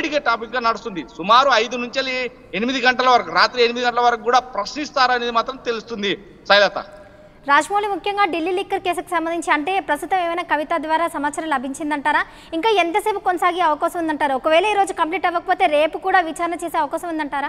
వేడిగా టాపిక్ గా నడుస్తుంది సుమారు ఐదు నుంచి ఎనిమిది గంటల వరకు రాత్రి ఎనిమిది గంటల వరకు కూడా ప్రశ్నిస్తారనేది మాత్రం తెలుస్తుంది శైలత రాజమౌళి ముఖ్యంగా ఢిల్లీ లిక్కర్ కేసుకు సంబంధించి అంటే ప్రస్తుతం ఏమైనా కవిత ద్వారా సమాచారం లభించిందంటారా ఇంకా ఎంతసేపు కొనసాగే అవకాశం ఉందంటారా ఒకవేళ ఈ రోజు కంప్లీట్ అవ్వకపోతే రేపు కూడా విచారణ చేసే అవకాశం ఉందంటారా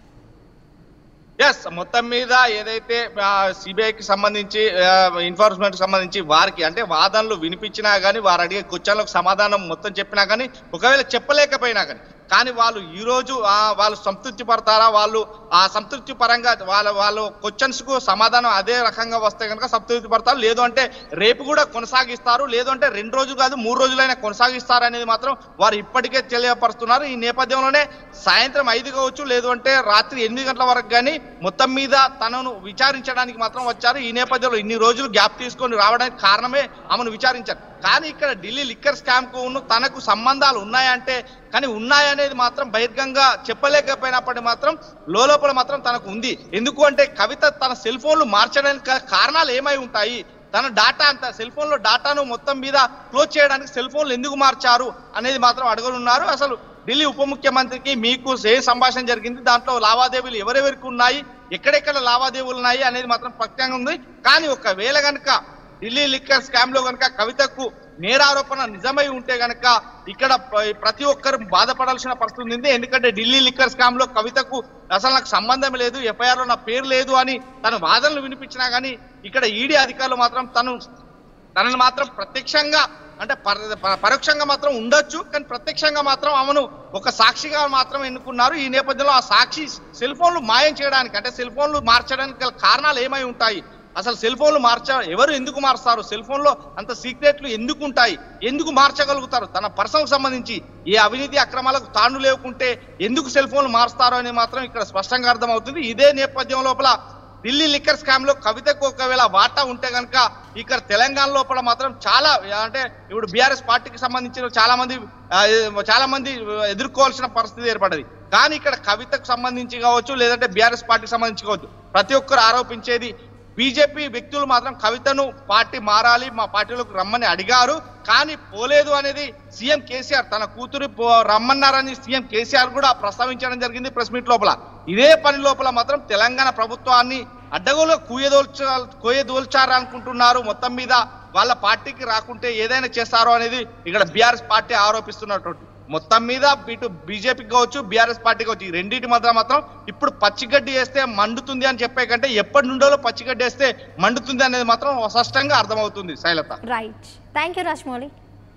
ఎస్ మొత్తం మీద ఏదైతే సిబిఐకి సంబంధించి ఇన్ఫోర్స్మెంట్ సంబంధించి వారికి అంటే వాదనలు వినిపించినా గానీ వారు అడిగే క్వశ్చన్లకు సమాధానం మొత్తం చెప్పినా గానీ ఒకవేళ చెప్పలేకపోయినా గానీ కానీ వాళ్ళు ఈ రోజు ఆ, వాళ్ళు సంతృప్తి పడతారా వాళ్ళు ఆ సంతృప్తి పరంగా వాళ్ళ వాళ్ళు క్వశ్చన్స్ కు సమాధానం అదే రకంగా వస్తే కనుక సంతృప్తి పడతారు లేదు అంటే రేపు కూడా కొనసాగిస్తారు లేదు అంటే రెండు రోజులు కాదు మూడు రోజులైనా కొనసాగిస్తారు అనేది మాత్రం వారు ఇప్పటికే తెలియపరుస్తున్నారు ఈ నేపథ్యంలోనే సాయంత్రం ఐదు కావచ్చు లేదు అంటే రాత్రి ఎనిమిది గంటల వరకు కానీ మొత్తం మీద తనను విచారించడానికి మాత్రం వచ్చారు ఈ నేపథ్యంలో ఇన్ని రోజులు గ్యాప్ తీసుకొని రావడానికి కారణమే ఆమెను విచారించారు కానీ ఇక్కడ ఢిల్లీ లిక్కర్ స్కామ్ కు ఉన్న తనకు సంబంధాలు ఉన్నాయంటే కానీ ఉన్నాయనేది మాత్రం బహిర్గంగా చెప్పలేకపోయినప్పటికీ మాత్రం లోపల మాత్రం తనకు ఉంది ఎందుకు అంటే కవిత తన సెల్ ఫోన్లు మార్చడానికి కా- కారణాలు ఏమై ఉంటాయి తన డాటా అంత సెల్ ఫోన్ లో డాటాను మొత్తం మీద క్లోజ్ చేయడానికి సెల్ ఫోన్లు ఎందుకు మార్చారు అనేది మాత్రం అడగనున్నారు అసలు ఢిల్లీ ఉప ముఖ్యమంత్రికి మీకు ఏ సంభాషణ జరిగింది దాంట్లో లావాదేవీలు ఎవరెవరికి ఉన్నాయి ఎక్కడెక్కడ లావాదేవీలు ఉన్నాయి అనేది మాత్రం ప్రత్యేకంగా ఉంది కానీ ఒకవేళ గనుక ఢిల్లీ లిక్కర్ స్కామ్ లో కనుక కవితకు నేరారోపణ నిజమై ఉంటే గనక ఇక్కడ ప్ర- ప్రతి ఒక్కరు బాధపడాల్సిన పరిస్థితి ఉంది ఎందుకంటే ఢిల్లీ లిక్కర్ స్కామ్ లో కవితకు అసలు నాకు సంబంధం లేదు ఎఫ్ఐఆర్ లో నా పేరు లేదు అని తన వాదనలు వినిపించినా గానీ ఇక్కడ ఈడీ అధికారులు మాత్రం తను తనని మాత్రం ప్రత్యక్షంగా అంటే పర- ప- పరోక్షంగా మాత్రం ఉండొచ్చు కానీ ప్రత్యక్షంగా మాత్రం ఆమెను ఒక సాక్షిగా మాత్రం ఎన్నుకున్నారు ఈ నేపథ్యంలో ఆ సాక్షి సెల్ ఫోన్లు మాయం చేయడానికి అంటే సెల్ ఫోన్లు మార్చడానికి గల కారణాలు ఏమై ఉంటాయి అసలు సెల్ ఫోన్లు మార్చ ఎవరు ఎందుకు మారుస్తారు సెల్ ఫోన్ లో అంత సీక్రెట్లు ఎందుకు ఉంటాయి ఎందుకు మార్చగలుగుతారు తన పర్సనల్ సంబంధించి ఏ అవినీతి అక్రమాలకు తాను లేకుంటే ఎందుకు సెల్ ఫోన్లు మారుస్తారు అని మాత్రం ఇక్కడ స్పష్టంగా అర్థమవుతుంది ఇదే నేపథ్యం లోపల ఢిల్లీ లిక్కర్ స్కామ్ లో కవితకు ఒకవేళ వాటా ఉంటే కనుక ఇక్కడ తెలంగాణ లోపల మాత్రం చాలా అంటే ఇప్పుడు బీఆర్ఎస్ పార్టీకి సంబంధించిన చాలా మంది ఆ, చాలా మంది ఎదుర్కోవాల్సిన పరిస్థితి ఏర్పడది కానీ ఇక్కడ కవితకు సంబంధించి కావచ్చు లేదంటే బీఆర్ఎస్ పార్టీకి సంబంధించి కావచ్చు ప్రతి ఒక్కరు ఆరోపించేది బీజేపీ వ్యక్తులు మాత్రం కవితను పార్టీ మారాలి మా పార్టీలోకి రమ్మని అడిగారు కానీ పోలేదు అనేది సీఎం కేసీఆర్ తన కూతురు పో- రమ్మన్నారని సీఎం కేసీఆర్ కూడా ప్రస్తావించడం జరిగింది ప్రెస్ మీట్ లోపల ఇదే పని లోపల మాత్రం తెలంగాణ ప్రభుత్వాన్ని అడ్డగోలు కూయదోల్చ కూయదోల్చారనుకుంటున్నారు మొత్తం మీద వాళ్ళ పార్టీకి రాకుంటే ఏదైనా చేస్తారో అనేది ఇక్కడ బీఆర్ఎస్ పార్టీ ఆరోపిస్తున్నటువంటి మొత్తం మీద ఇటు బీజేపీకి కావచ్చు బీఆర్ఎస్ పార్టీ కావచ్చు ఈ రెండింటి మధ్య మాత్రం ఇప్పుడు పచ్చిగడ్డి వేస్తే మండుతుంది అని చెప్పే కంటే ఎప్పటి నుండో పచ్చిగడ్డి వేస్తే మండుతుంది అనేది మాత్రం స్పష్టంగా అర్థమవుతుంది Shailatha right thank you Rajamouli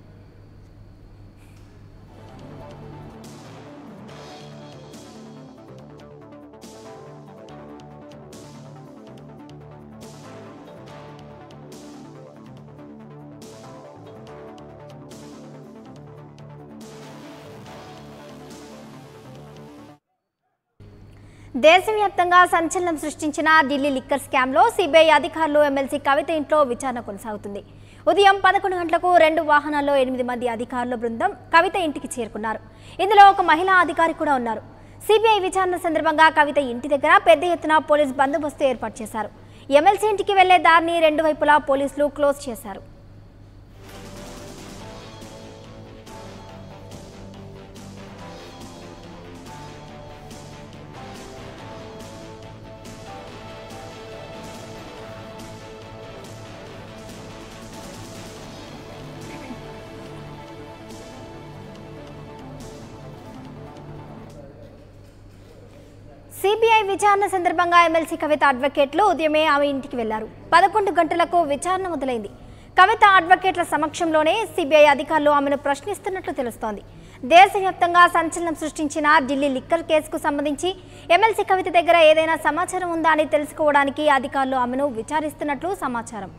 దేశవ్యాప్తంగా సంచలనం సృష్టించిన ఢిల్లీ లిక్కర్ స్కామ్లో సిబిఐ అధికారులు ఎమ్మెల్సీ కవిత ఇంట్లో విచారణ కొనసాగుతుంది ఉదయం పదకొండు గంటలకు రెండు వాహనాల్లో ఎనిమిది మంది అధికారుల బృందం కవిత ఇంటికి చేరుకున్నారు ఇందులో ఒక మహిళా అధికారి కూడా ఉన్నారు సిబిఐ విచారణ సందర్భంగా కవిత ఇంటి దగ్గర పెద్ద ఎత్తున పోలీస్ బందోబస్తు ఏర్పాటు చేశారు ఎమ్మెల్సీ ఇంటికి వెళ్లే దారిని రెండు వైపులా పోలీసులు క్లోజ్ చేశారు సిబిఐ విచారణ సందర్భంగా ఎమ్మెల్సీ కవిత అడ్వకేట్లు ఉదయమే ఆమె ఇంటికి వెళ్లారు పదకొండు గంటలకు విచారణ మొదలైంది కవిత అడ్వకేట్ల సమక్షంలోనే సిబిఐ అధికారులు ఆమెను ప్రశ్నిస్తున్నట్లు తెలుస్తోంది దేశవ్యాప్తంగా సంచలనం సృష్టించిన ఢిల్లీ లిక్కర్ కేసుకు సంబంధించి ఎమ్మెల్సీ కవిత దగ్గర ఏదైనా సమాచారం ఉందా అని తెలుసుకోవడానికి అధికారులు ఆమెను విచారిస్తున్నట్లు సమాచారం